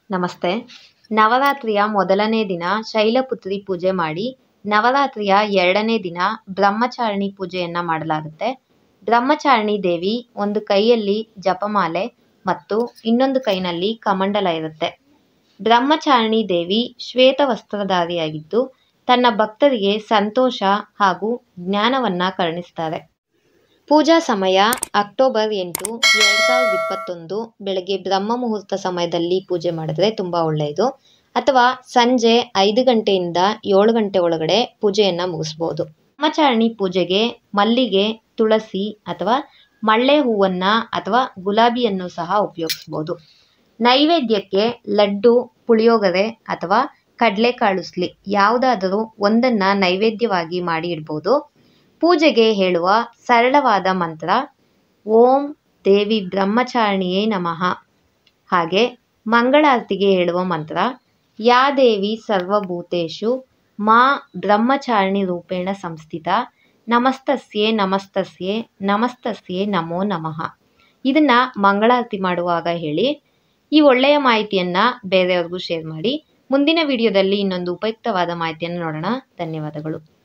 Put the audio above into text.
ನಮಸ್ತೆ ನವರಾತ್ರಿಯ ಮೊದಲನೇ ದಿನ ಶೈಲಪುತ್ರಿ ಪೂಜೆ ಮಾಡಿ ನವರಾತ್ರಿಯ ಎರಡನೇ ದಿನ ಬ್ರಹ್ಮಚಾರಿಣಿ ಪೂಜೆಯನ್ನು ಮಾಡಲಾಗುತ್ತೆ ಬ್ರಹ್ಮಚಾರಿಣಿ ದೇವಿ ಒಂದು ಕೈಯಲ್ಲಿ ಜಪಮಾಲೆ ಮತ್ತು ಇನ್ನೊಂದು ಕೈನಲ್ಲಿ ಕಮಂಡಲ ಇರುತ್ತೆ ಬ್ರಹ್ಮಚಾರಿಣಿ ದೇವಿ ಶ್ವೇತ ವಸ್ತ್ರಧಾರಿಯಾಗಿದ್ದು ತನ್ನ ಭಕ್ತರಿಗೆ ಸಂತೋಷ ಹಾಗೂ ಜ್ಞಾನವನ್ನು ಕರುಣಿಸ್ತಾರೆ ಪೂಜಾ ಸಮಯ ಅಕ್ಟೋಬರ್ ಎಂಟು ಎರಡು ಸಾವಿರದ ಇಪ್ಪತ್ತೊಂದು ಬೆಳಗ್ಗೆ ಬ್ರಹ್ಮ ಮುಹೂರ್ತ ಸಮಯದಲ್ಲಿ ಪೂಜೆ ಮಾಡಿದ್ರೆ ತುಂಬ ಒಳ್ಳೆಯದು ಅಥವಾ ಸಂಜೆ ಐದು ಗಂಟೆಯಿಂದ ಏಳು ಗಂಟೆ ಒಳಗಡೆ ಪೂಜೆಯನ್ನು ಮುಗಿಸ್ಬೋದು ಬ್ರಹ್ಮಚಾರಿಣಿ ಪೂಜೆಗೆ ಮಲ್ಲಿಗೆ ತುಳಸಿ ಅಥವಾ ಮಳ್ಳೆ ಹೂವನ್ನು ಅಥವಾ ಗುಲಾಬಿಯನ್ನು ಸಹ ಉಪಯೋಗಿಸ್ಬೋದು ನೈವೇದ್ಯಕ್ಕೆ ಲಡ್ಡು ಪುಳಿಯೋಗರೆ ಅಥವಾ ಕಡಲೆಕಾಳು ಉಸ್ಲಿ ಯಾವುದಾದರೂ ಒಂದನ್ನು ನೈವೇದ್ಯವಾಗಿ ಮಾಡಿ ಇಡ್ಬೋದು ಪೂಜೆಗೆ ಹೇಳುವ ಸರಳವಾದ ಮಂತ್ರ ಓಂ ದೇವಿ ಬ್ರಹ್ಮಚಾರಿಣಿಯೇ ನಮಃ ಹಾಗೆ ಮಂಗಳಾರತಿಗೆ ಹೇಳುವ ಮಂತ್ರ ಯಾ ದೇವಿ ಸರ್ವಭೂತೇಷು ಮಾ ಬ್ರಹ್ಮಚಾರಿಣಿ ರೂಪೇಣ ಸಂಸ್ಥಿತ ನಮಸ್ತಸ್ಯೆ ನಮಸ್ತಸ್ಯೆ ನಮಸ್ತಸ್ಯೆ ನಮೋ ನಮಃ ಇದನ್ನು ಮಂಗಳಾರತಿ ಮಾಡುವಾಗ ಹೇಳಿ ಈ ಒಳ್ಳೆಯ ಮಾಹಿತಿಯನ್ನು ಬೇರೆಯವ್ರಿಗೂ ಶೇರ್ ಮಾಡಿ ಮುಂದಿನ ವಿಡಿಯೋದಲ್ಲಿ ಇನ್ನೊಂದು ಉಪಯುಕ್ತವಾದ ಮಾಹಿತಿಯನ್ನು ನೋಡೋಣ ಧನ್ಯವಾದಗಳು